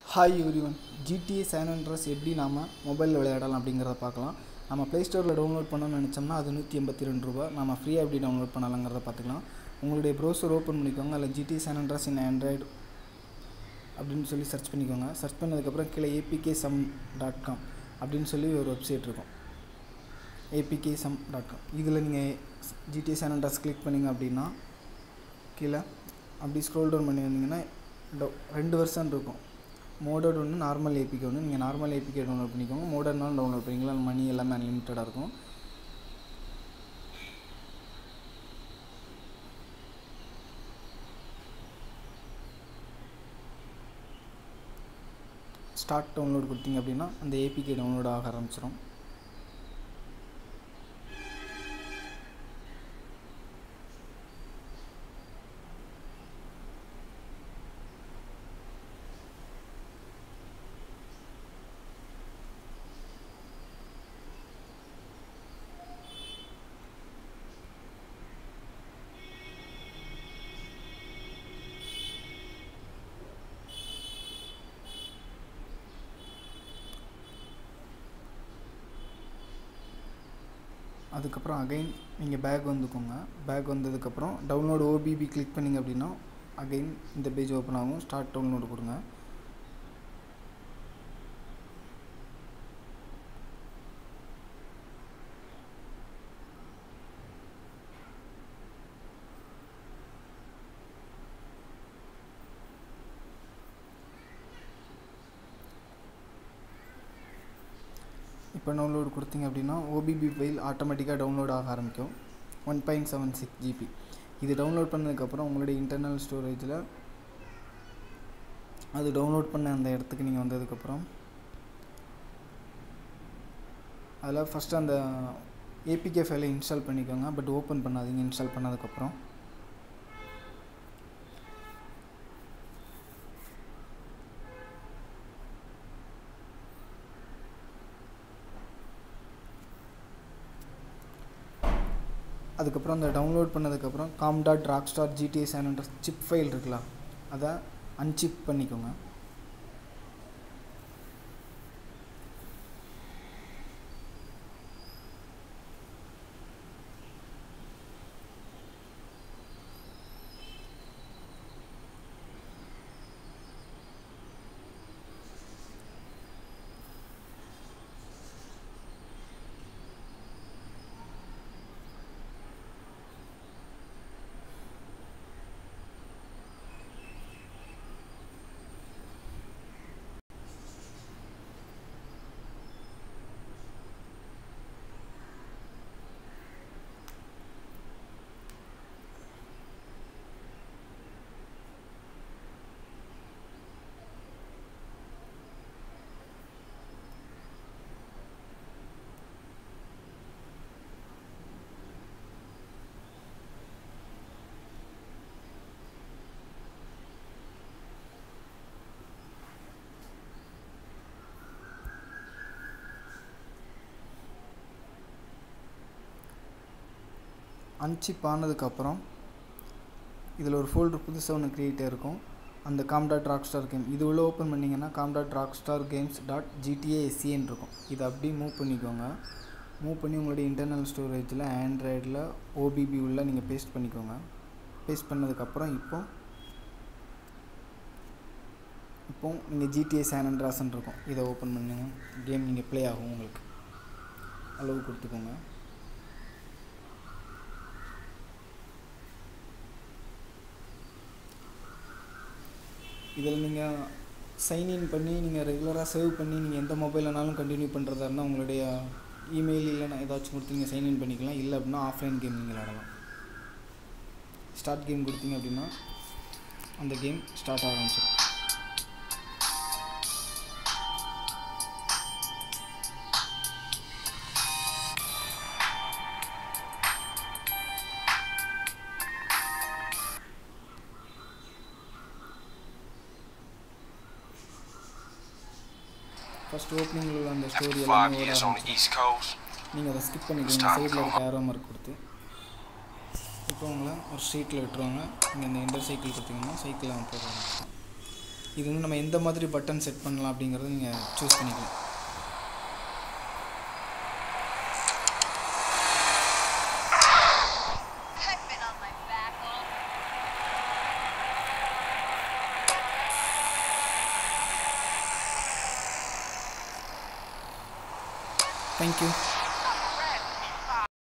hi everyone GTA San Andreas எப்படி நாம் மொபைலில் விளையாடலாம் அப்படிங்கிறத பார்க்கலாம் நம்ம ப்ளே ஸ்டோரில் டவுன்லோட் பண்ணணும்னு நினச்சோம்னா அது நூற்றி எண்பத்தி ரெண்டு ரூபா நம்ம ஃப்ரீயாக எப்படி டவுன்லோட் பண்ணலாங்கிறத பார்த்துக்கலாம் உங்களுடைய ப்ரௌசர் ஓப்பன் பண்ணிக்கோங்க அதில் GTA San Andreas in android அப்படின்னு சொல்லி சர்ச் பண்ணிக்கோங்க சர்ச் பண்ணதுக்கப்புறம் கீழே ஏபிகே சம் டாட் காம் அப்படின்னு சொல்லி ஒரு வெப்சைட் இருக்கும் ஏபிகே சம் டாட் காம் இதில் நீங்கள் ஜிடிஏ சேன் அண்ட்ரஸ் கிளிக் பண்ணிங்க அப்படின்னா கீழே அப்படி ஸ்க்ரோல் டவுன் பண்ணி வந்தீங்கன்னா டொ- ரெண்டு வருஷன் இருக்கும் மோடட் ஒன்று நார்மல் ஏபிகே ஒன்று நீங்கள் நார்மல் ஏபிகே டவுன்லோட் பண்ணிக்கோங்க மோடர்னாலும் டவுன்லோட் பண்ணிக்கலாம் மணி எல்லாமே அன்லிமிட்டடாக இருக்கும் ஸ்டார்ட் டவுன்லோட் கொடுத்தீங்க அப்படின்னா அந்த ஏபிகே டவுன்லோட் ஆக ஆரம்பிச்சிடும் அதுக்கப்புறம் அகைன் நீங்கள் பேக் வந்துக்கோங்க பேக் வந்ததுக்கப்புறம் டவுன்லோட் ஓபிபி கிளிக் பண்ணிங்க அப்படின்னா அகைன் இந்த பேஜ் ஓப்பன் ஆகும் ஸ்டார்ட் டவுன்லோடு கொடுங்க இப்போ டவுன்லோட் கொடுத்தீங்க அப்படின்னா ஓபிபி ஃபைல் ஆட்டோமேட்டிக்காக டவுன்லோட் ஆக ஆரம்பிக்கும் one point seven six GB இது டவுன்லோட் பண்ணதுக்கப்புறம் உங்களுடைய இன்டர்னல் ஸ்டோரேஜில் அது டவுன்லோட் பண்ண அந்த இடத்துக்கு நீங்கள் வந்ததுக்கப்புறம் அதில் ஃபஸ்ட்டு அந்த ஏபிகே ஃபைலை இன்ஸ்டால் பண்ணிக்கோங்க பட் ஓப்பன் பண்ணாதீங்க இன்ஸ்டால் பண்ணதுக்கப்புறம் அதுக்கப்புறம் அந்த டவுன்லோட் பண்ணதுக்கப்புறம் com dot rockstar GTA சேனன்ற சிப் ஃபைல் இருக்குல்ல அதை அன்சிப் பண்ணிக்கோங்க அன்சிப் ஆனதுக்கப்புறம் இதில் ஒரு ஃபோல்டர் புதுசாக ஒன்று க்ரியேட் ஆயிருக்கும் அந்த com dot rockstar game இது உள்ள ஓப்பன் பண்ணிங்கன்னா com dot rockstar games dot GTA எஸ்சின்னு இருக்கும் இதை அப்படியே மூவ் பண்ணிக்கோங்க மூவ் பண்ணி உங்களுடைய இன்டர்னல் ஸ்டோரேஜில் ஆண்ட்ராய்டில் ஓபிபி உள்ள நீங்கள் பேஸ்ட் பண்ணிக்கோங்க பேஸ்ட் பண்ணதுக்கப்புறம் இப்போ இப்போ நீங்கள் ஜிடிஏ சேனன்ட்ராஸ்ன்னு இருக்கும் இதை ஓப்பன் பண்ணுங்க கேம் நீங்கள் ப்ளே ஆகும் உங்களுக்கு அளவு கொடுத்துக்கோங்க இதில் நீங்கள் சைன்இன் பண்ணி நீங்கள் ரெகுலராக சேவ் பண்ணி நீங்கள் எந்த மொபைல்னாலும் கண்டினியூ பண்ணுறதா இருந்தால் உங்களுடைய இமெயில் இல்லைன்னா ஏதாச்சும் கொடுத்து நீங்கள் சைன்இன் பண்ணிக்கலாம் இல்லை அப்படின்னா ஆஃப்லைன் கேம் நீங்கள் விளாடலாம் ஸ்டார்ட் கேம் கொடுத்தீங்க அப்படின்னா அந்த கேம் ஸ்டார்ட் ஆரம்பிச்சிடும் ஃபர்ஸ்ட் ஓப்பனிங்கில் உள்ள அந்த ஸ்டோரி After எல்லாமே five ஓட years on the ஆரம்பிச்சிடும் East Coast, நீங்கள் அதை ஸ்கிப் பண்ணிக்கோங்க It's time to சைடில் go இருக்க ஏரோ மார்க் கொடுத்து இப்போ உங்களை ஒரு ஸ்ட்ரீட்டில் விட்டுருவாங்க நீங்கள் இந்த இன்டர் சைக்கிள் கொடுத்தீங்கன்னா சைக்கிளில் அவன் போக ஆரம்பிச்சிடும் இது வந்து நம்ம எந்த மாதிரி பட்டன் செட் பண்ணலாம் அப்படிங்கிறத நீங்கள் சூஸ் பண்ணிக்கலாம் I've been on my back all thank you